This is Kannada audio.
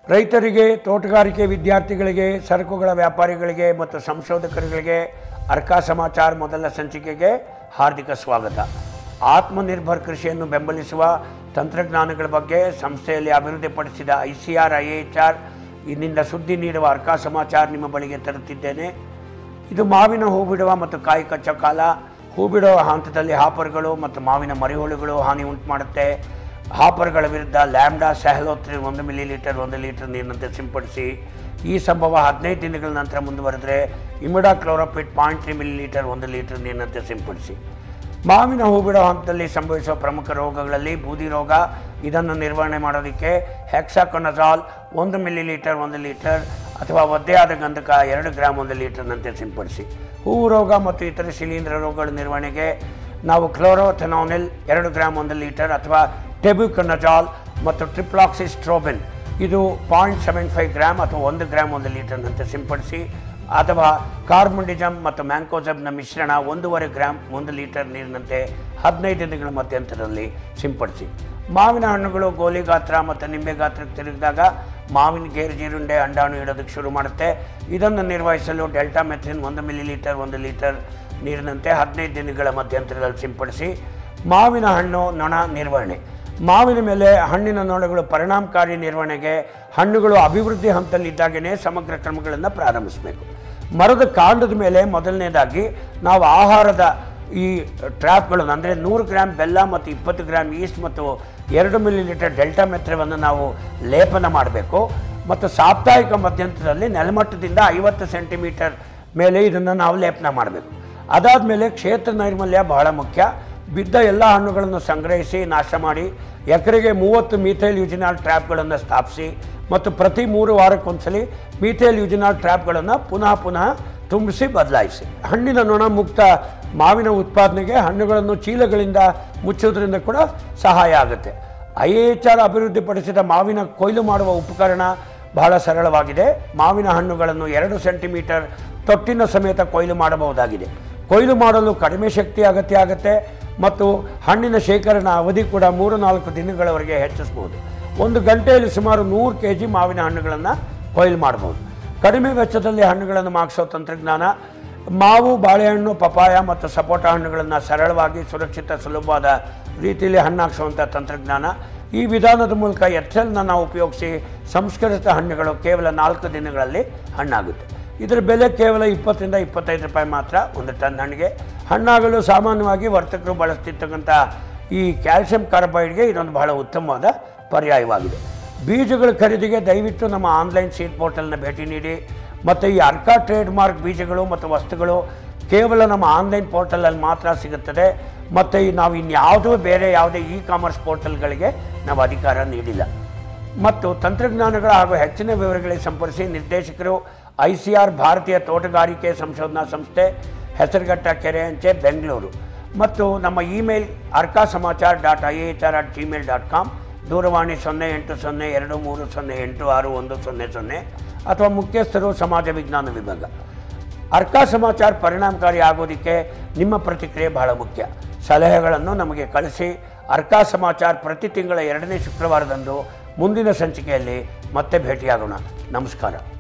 ರೈತರಿಗೆ ತೋಟಗಾರಿಕೆ ವಿದ್ಯಾರ್ಥಿಗಳಿಗೆ ಸರಕುಗಳ ವ್ಯಾಪಾರಿಗಳಿಗೆ ಮತ್ತು ಸಂಶೋಧಕರುಗಳಿಗೆ ಅರ್ಕಾ ಸಮಾಚಾರ ಮೊದಲ ಸಂಚಿಕೆಗೆ ಹಾರ್ದಿಕ ಸ್ವಾಗತ ಆತ್ಮನಿರ್ಭರ್ ಕೃಷಿಯನ್ನು ಬೆಂಬಲಿಸುವ ತಂತ್ರಜ್ಞಾನಗಳ ಬಗ್ಗೆ ಸಂಸ್ಥೆಯಲ್ಲಿ ಅಭಿವೃದ್ಧಿಪಡಿಸಿದ I C R I H R ಇನ್ನಿಂದ ಸುದ್ದಿ ನೀಡುವ ಅರ್ಕಾ ಸಮಾಚಾರ ನಿಮ್ಮ ಬಳಿಗೆ ತರುತ್ತಿದ್ದೇನೆ ಇದು ಮಾವಿನ ಹೂ ಬಿಡುವ ಮತ್ತು ಕಾಯಿ ಕಚ್ಚೋ ಕಾಲ ಹೂ ಬಿಡುವ ಹಂತದಲ್ಲಿ ಹಾಪರ್ಗಳು ಮತ್ತು ಮಾವಿನ ಮರಿಹುಳುಗಳು ಹಾನಿ ಉಂಟು ಮಾಡುತ್ತೆ ಹಾಪರ್ಗಳ ವಿರುದ್ಧ ಲ್ಯಾಂಬ್ಡಾ ಸ್ಯಾಹಲೋತ್ರಿ ಒಂದು ಮಿಲಿ ಲೀಟರ್ ಒಂದು ಲೀಟರ್ ನೀರಿನಂತೆ ಸಿಂಪಡಿಸಿ ಈ ಸಂಭವ ಹದಿನೈದು ದಿನಗಳ ನಂತರ ಮುಂದುವರೆದರೆ imidacloprid point three millilitre ಒಂದು ಲೀಟರ್ ನೀರಿನಂತೆ ಸಿಂಪಡಿಸಿ ಮಾವಿನ ಹೂ ಬಿಡೋ ಹಂತದಲ್ಲಿ ಸಂಭವಿಸುವ ಪ್ರಮುಖ ರೋಗಗಳಲ್ಲಿ ಬೂದಿ ರೋಗ ಇದನ್ನು ನಿರ್ವಹಣೆ ಮಾಡೋದಕ್ಕೆ ಹೆಕ್ಸಾಕೊನಜಾಲ್ ಒಂದು ಮಿಲಿ ಲೀಟರ್ ಒಂದು ಲೀಟರ್ ಅಥವಾ ಒದ್ದೆಯಾದ ಗಂಧಕ ಎರಡು ಗ್ರಾಮ್ ಒಂದು ಲೀಟರ್ನಂತೆ ಸಿಂಪಡಿಸಿ ಹೂವು ರೋಗ ಮತ್ತು ಇತರ ಶಿಲೀಂಧ್ರ ರೋಗಗಳ ನಿರ್ವಹಣೆಗೆ ನಾವು ಕ್ಲೋರೋಥೆನಾನಿಲ್ ಎರಡು ಗ್ರಾಮ್ ಒಂದು ಲೀಟರ್ ಅಥವಾ ಟೆಬ್ಯುಕನಜಾಲ್ ಮತ್ತು ಟ್ರಿಪ್ಲಾಕ್ಸಿಸ್ಟ್ರೋಬಿನ್ ಇದು ಪಾಯಿಂಟ್ ಸೆವೆನ್ ಫೈವ್ ಗ್ರಾಮ್ ಅಥವಾ ಒಂದು ಗ್ರಾಮ್ ಒಂದು ಲೀಟರ್ನಂತೆ ಸಿಂಪಡಿಸಿ ಅಥವಾ ಕಾರ್ಬನ್ಡಿಜಮ್ ಮತ್ತು ಮ್ಯಾಂಕೋಜಬ್ನ ಮಿಶ್ರಣ ಒಂದೂವರೆ ಗ್ರಾಮ್ ಒಂದು ಲೀಟರ್ ನೀರಿನಂತೆ ಹದಿನೈದು ದಿನಗಳ ಮಧ್ಯಂತರದಲ್ಲಿ ಸಿಂಪಡಿಸಿ ಮಾವಿನ ಹಣ್ಣುಗಳು ಗೋಲಿ ಗಾತ್ರ ಮತ್ತು ನಿಂಬೆ ಗಾತ್ರಕ್ಕೆ ತಿರುಗಿದಾಗ ಮಾವಿನ ಗೇರು ಜೀರುಂಡೆ ಅಂಡಾಣು ಇಡೋದಕ್ಕೆ ಶುರು ಮಾಡುತ್ತೆ ಇದನ್ನು ನಿರ್ವಹಿಸಲು ಡೆಲ್ಟಾ ಮೆಥಿನ್ ಒಂದು ಮಿಲಿ ಲೀಟರ್ ಒಂದು ಲೀಟರ್ ನೀರಿನಂತೆ ಹದಿನೈದು ದಿನಗಳ ಮಧ್ಯಂತರದಲ್ಲಿ ಸಿಂಪಡಿಸಿ ಮಾವಿನ ಹಣ್ಣು ನೊಣ ನಿರ್ವಹಣೆ ಮಾವಿನ ಮೇಲೆ ಹಣ್ಣಿನ ನೊಣಗಳು ಪರಿಣಾಮಕಾರಿ ನಿರ್ವಹಣೆಗೆ ಹಣ್ಣುಗಳು ಅಭಿವೃದ್ಧಿ ಹಂತದಲ್ಲಿದ್ದಾಗೇ ಸಮಗ್ರ ಕ್ರಮಗಳನ್ನು ಪ್ರಾರಂಭಿಸಬೇಕು ಮರದ ಕಾಂಡದ ಮೇಲೆ ಮೊದಲನೇದಾಗಿ ನಾವು ಆಹಾರದ ಈ ಟ್ರ್ಯಾಪ್ಗಳನ್ನು ಅಂದರೆ ನೂರು ಗ್ರಾಮ್ ಬೆಲ್ಲ ಮತ್ತು ಇಪ್ಪತ್ತು ಗ್ರಾಮ್ ಈಸ್ಟ್ ಮತ್ತು ಎರಡು ಮಿಲಿ ಲೀಟರ್ ಡೆಲ್ಟಾ ಮೆತ್ರವನ್ನು ನಾವು ಲೇಪನ ಮಾಡಬೇಕು ಮತ್ತು ಸಾಪ್ತಾಹಿಕ ಮಧ್ಯಂತರದಲ್ಲಿ ನೆಲಮಟ್ಟದಿಂದ ಐವತ್ತು ಸೆಂಟಿಮೀಟರ್ ಮೇಲೆ ಇದನ್ನು ನಾವು ಲೇಪನ ಮಾಡಬೇಕು ಅದಾದಮೇಲೆ ಕ್ಷೇತ್ರ ನೈರ್ಮಲ್ಯ ಬಹಳ ಮುಖ್ಯ ಬಿದ್ದ ಎಲ್ಲ ಹಣ್ಣುಗಳನ್ನು ಸಂಗ್ರಹಿಸಿ ನಾಶ ಮಾಡಿ ಎಕರೆಗೆ ಮೂವತ್ತು ಮೀಥೈಲ್ ಯುಜಿನಾಲ್ ಟ್ರ್ಯಾಪ್ಗಳನ್ನು ಸ್ಥಾಪಿಸಿ ಮತ್ತು ಪ್ರತಿ ಮೂರು ವಾರಕ್ಕೊಂದ್ಸಲಿ ಮೀಥೈಲ್ ಯುಜಿನಾಲ್ ಟ್ರ್ಯಾಪ್ಗಳನ್ನು ಪುನಃ ಪುನಃ ತುಂಬಿಸಿ ಬದಲಾಯಿಸಿ ಹಣ್ಣಿನ ನೊಣ ಮುಕ್ತ ಮಾವಿನ ಉತ್ಪಾದನೆಗೆ ಹಣ್ಣುಗಳನ್ನು ಚೀಲಗಳಿಂದ ಮುಚ್ಚೋದ್ರಿಂದ ಕೂಡ ಸಹಾಯ ಆಗುತ್ತೆ ಐ ಎಚ್ ಆರ್ ಅಭಿವೃದ್ಧಿಪಡಿಸಿದ ಮಾವಿನ ಕೊಯ್ಲು ಮಾಡುವ ಉಪಕರಣ ಬಹಳ ಸರಳವಾಗಿದೆ ಮಾವಿನ ಹಣ್ಣುಗಳನ್ನು ಎರಡು ಸೆಂಟಿಮೀಟರ್ ತೊಟ್ಟಿನ ಸಮೇತ ಕೊಯ್ಲು ಮಾಡಬಹುದಾಗಿದೆ ಕೊಯ್ಲು ಮಾಡಲು ಕಡಿಮೆ ಶಕ್ತಿ ಅಗತ್ಯ ಆಗುತ್ತೆ ಮತ್ತು ಹಣ್ಣಿನ ಶೇಖರಣಾ ಅವಧಿ ಕೂಡ ಮೂರು ನಾಲ್ಕು ದಿನಗಳವರೆಗೆ ಹೆಚ್ಚಿಸ್ಬೋದು ಒಂದು ಗಂಟೆಯಲ್ಲಿ ಸುಮಾರು ನೂರು ಕೆ ಜಿ ಮಾವಿನ ಹಣ್ಣುಗಳನ್ನು ಕೊಯ್ಲು ಮಾಡ್ಬೋದು ಕಡಿಮೆ ವೆಚ್ಚದಲ್ಲಿ ಹಣ್ಣುಗಳನ್ನು ಮಾಗಿಸೋ ತಂತ್ರಜ್ಞಾನ ಮಾವು ಬಾಳೆಹಣ್ಣು ಪಪಾಯ ಮತ್ತು ಸಪೋಟ ಹಣ್ಣುಗಳನ್ನು ಸರಳವಾಗಿ ಸುರಕ್ಷಿತ ಸುಲಭವಾದ ರೀತಿಯಲ್ಲಿ ಹಣ್ಣಾಗಿಸುವಂಥ ತಂತ್ರಜ್ಞಾನ ಈ ವಿಧಾನದ ಮೂಲಕ ಎಚ್ಚಲ್ನ ನಾವು ಉಪಯೋಗಿಸಿ ಸಂಸ್ಕರಿಸಿದ ಹಣ್ಣುಗಳು ಕೇವಲ ನಾಲ್ಕು ದಿನಗಳಲ್ಲಿ ಹಣ್ಣಾಗುತ್ತೆ ಇದರ ಬೆಲೆ ಕೇವಲ ಇಪ್ಪತ್ತರಿಂದ ಇಪ್ಪತ್ತೈದು ರೂಪಾಯಿ ಮಾತ್ರ ಒಂದು ಟನ್ ಹಣ್ಣಿಗೆ ಹಣ್ಣಾಗಲು ಸಾಮಾನ್ಯವಾಗಿ ವರ್ತಕರು ಬಳಸ್ತಿರ್ತಕ್ಕಂಥ ಈ ಕ್ಯಾಲ್ಸಿಯಂ ಕಾರ್ಬೈಡ್ಗೆ ಇದೊಂದು ಬಹಳ ಉತ್ತಮವಾದ ಪರ್ಯಾಯವಾಗಿದೆ ಬೀಜಗಳ ಖರೀದಿಗೆ ದಯವಿಟ್ಟು ನಮ್ಮ ಆನ್ಲೈನ್ ಸೀಟ್ ಪೋರ್ಟಲ್ನ ಭೇಟಿ ನೀಡಿ ಮತ್ತು ಈ ಅರ್ಕಾ ಟ್ರೇಡ್ ಮಾರ್ಕ್ ಬೀಜಗಳು ಮತ್ತು ವಸ್ತುಗಳು ಕೇವಲ ನಮ್ಮ ಆನ್ಲೈನ್ ಪೋರ್ಟಲಲ್ಲಿ ಮಾತ್ರ ಸಿಗುತ್ತದೆ ಮತ್ತು ಈ ನಾವು ಇನ್ಯಾವುದೂ ಬೇರೆ ಯಾವುದೇ ಇ ಕಾಮರ್ಸ್ ಪೋರ್ಟಲ್ಗಳಿಗೆ ನಾವು ಅಧಿಕಾರ ನೀಡಿಲ್ಲ ಮತ್ತು ತಂತ್ರಜ್ಞಾನಗಳ ಹಾಗೂ ಹೆಚ್ಚಿನ ವಿವರಗಳಿಗೆ ಸಂಪರ್ಕಿಸಿ ನಿರ್ದೇಶಕರು ಐ ಸಿ ಆರ್ ಭಾರತೀಯ ತೋಟಗಾರಿಕೆ ಸಂಶೋಧನಾ ಸಂಸ್ಥೆ ಹೆಸರುಘಟ್ಟ ಕೆರೆ ಅಂಚೆ ಬೆಂಗಳೂರು ಮತ್ತು ನಮ್ಮ email Arka Samachara dot I H R at Gmail dot com ದೂರವಾಣಿ ಸೊನ್ನೆ ಎಂಟು ಸೊನ್ನೆ ಎರಡು ಮೂರು ಸೊನ್ನೆ ಎಂಟು ಆರು ಒಂದು ಸೊನ್ನೆ ಸೊನ್ನೆ ಅಥವಾ ಮುಖ್ಯಸ್ಥರು ಸಮಾಜ ವಿಜ್ಞಾನ ವಿಭಾಗ ಅರ್ಕಾ ಸಮಾಚಾರ ಪರಿಣಾಮಕಾರಿ ಆಗೋದಕ್ಕೆ ನಿಮ್ಮ ಪ್ರತಿಕ್ರಿಯೆ ಬಹಳ ಮುಖ್ಯ ಸಲಹೆಗಳನ್ನು ನಮಗೆ ಕಳಿಸಿ ಅರ್ಕಾ ಸಮಾಚಾರ ಪ್ರತಿ ತಿಂಗಳ ಎರಡನೇ ಶುಕ್ರವಾರದಂದು ಮುಂದಿನ ಸಂಚಿಕೆಯಲ್ಲಿ ಮತ್ತೆ ಭೇಟಿಯಾಗೋಣ ನಮಸ್ಕಾರ